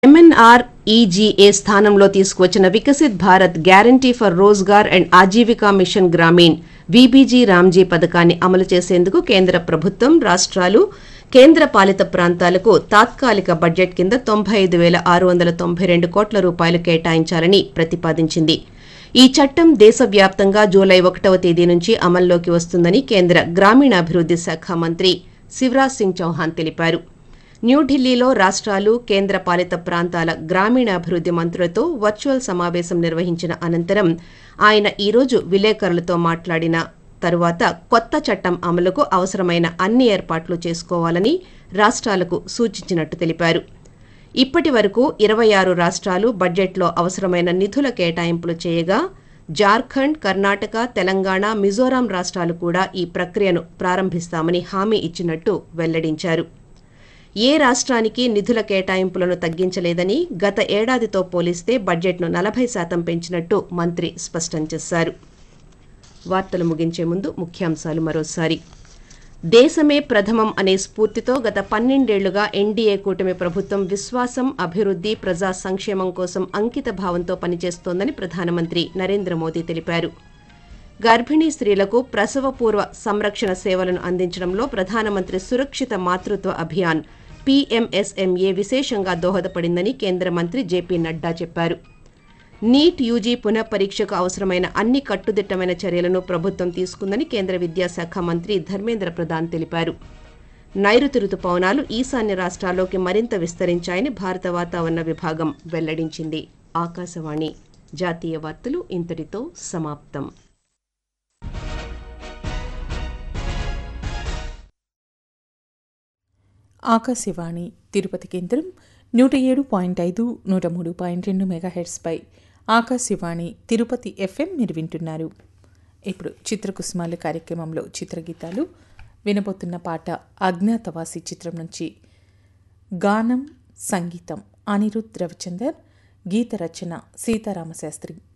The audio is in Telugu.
ఎంఎన్ఆర్ ఈజీఏ స్థానంలో తీసుకువచ్చిన Viksit Bharat guarantee for Rozgar and Ajeevika mission Gramin V B G Ramji పథకాన్ని అమలు చేసేందుకు కేంద్ర ప్రభుత్వం రాష్ట్రాలు కేంద్ర పాలిత ప్రాంతాలకు తాత్కాలిక బడ్జెట్ కింద తొంభై ఐదు వేల ఆరు వందల తొంభై రెండు కోట్ల రూపాయలు కేటాయించాలని ప్రతిపాదించింది ఈ చట్టం దేశవ్యాప్తంగా జూలై ఒకటవ తేదీ నుంచి అమల్లోకి వస్తుందని కేంద్ర గ్రామీణాభివృద్ది శాఖ మంత్రి శివరాజ్ సింగ్ చౌహాన్ తెలిపారు న్యూఢిల్లీలో రాష్ట్రాలు కేంద్ర పాలిత ప్రాంతాల గ్రామీణాభివృద్ది మంత్రులతో వర్చువల్ సమావేశం నిర్వహించిన అనంతరం ఆయన ఈరోజు విలేకరులతో మాట్లాడిన తరువాత కొత్త చట్టం అమలుకు అవసరమైన అన్ని ఏర్పాట్లు చేసుకోవాలని రాష్ట్రాలకు సూచించినట్టు తెలిపారు ఇప్పటి వరకు ఇరవై ఆరు రాష్ట్రాలు బడ్జెట్లో అవసరమైన నిధుల కేటాయింపులు చేయగా జార్ఖండ్ కర్ణాటక తెలంగాణ మిజోరాం రాష్ట్రాలు కూడా ఈ ప్రక్రియను ప్రారంభిస్తామని హామీ ఇచ్చినట్టు వెల్లడించారు ఏ రాష్ట్రానికి నిధుల కేటాయింపులను తగ్గించలేదని గత ఏడాదితో పోలిస్తే బడ్జెట్ను నలభై శాతం పెంచినట్టు మంత్రి స్పష్టం చేశారు వార్తలు ముగించే ముందు ముఖ్యాంశాలు మరోసారి దేశమే ప్రథమం అనే స్ఫూర్తితో గత పన్నెండేళ్లుగా ఎన్డీఏ కూటమి ప్రభుత్వం విశ్వాసం అభివృద్ది ప్రజా సంక్షేమం కోసం అంకిత భావంతో పనిచేస్తోందని ప్రధానమంత్రి నరేంద్ర మోదీ తెలిపారు గర్భిణీ స్త్రీలకు ప్రసవపూర్వ సంరక్షణ సేవలను అందించడంలో ప్రధానమంత్రి సురక్షిత మాతృత్వ అభియాన్ పీఎంఎస్ఎంఏ విశేషంగా దోహదపడిందని కేంద్ర మంత్రి జేపీ నడ్డా చెప్పారు నీట్ యూజీ పునఃపరీక్షకు అవసరమైన అన్ని కట్టుదిట్టమైన చర్యలను ప్రభుత్వం తీసుకుందని కేంద్ర విద్యాశాఖ మంత్రి ధర్మేంద్ర ప్రధాన్ తెలిపారు నైరుతి రుతుపవనాలు ఈశాన్య రాష్ట్రాల్లోకి మరింత విస్తరించాయని భారత వాతావరణ విభాగం వెల్లడించింది ఆకాశవాణి జాతీయ వార్తలు ఇంతటితో సమాప్తం ఆకాశవాణి తిరుపతి కేంద్రం నూట ఏడు పాయింట్ ఐదు నూట మూడు పాయింట్ రెండు మెగాహెడ్స్పై ఆకాశవాణి తిరుపతి ఎఫ్ఎం మీరు వింటున్నారు ఇప్పుడు చిత్రకుసుమాలు కార్యక్రమంలో చిత్రగీతాలు వినబోతున్న పాట అజ్ఞాతవాసి చిత్రం నుంచి గానం సంగీతం అనిరుద్ రవిచందర్ గీత రచన సీతారామశాస్త్రి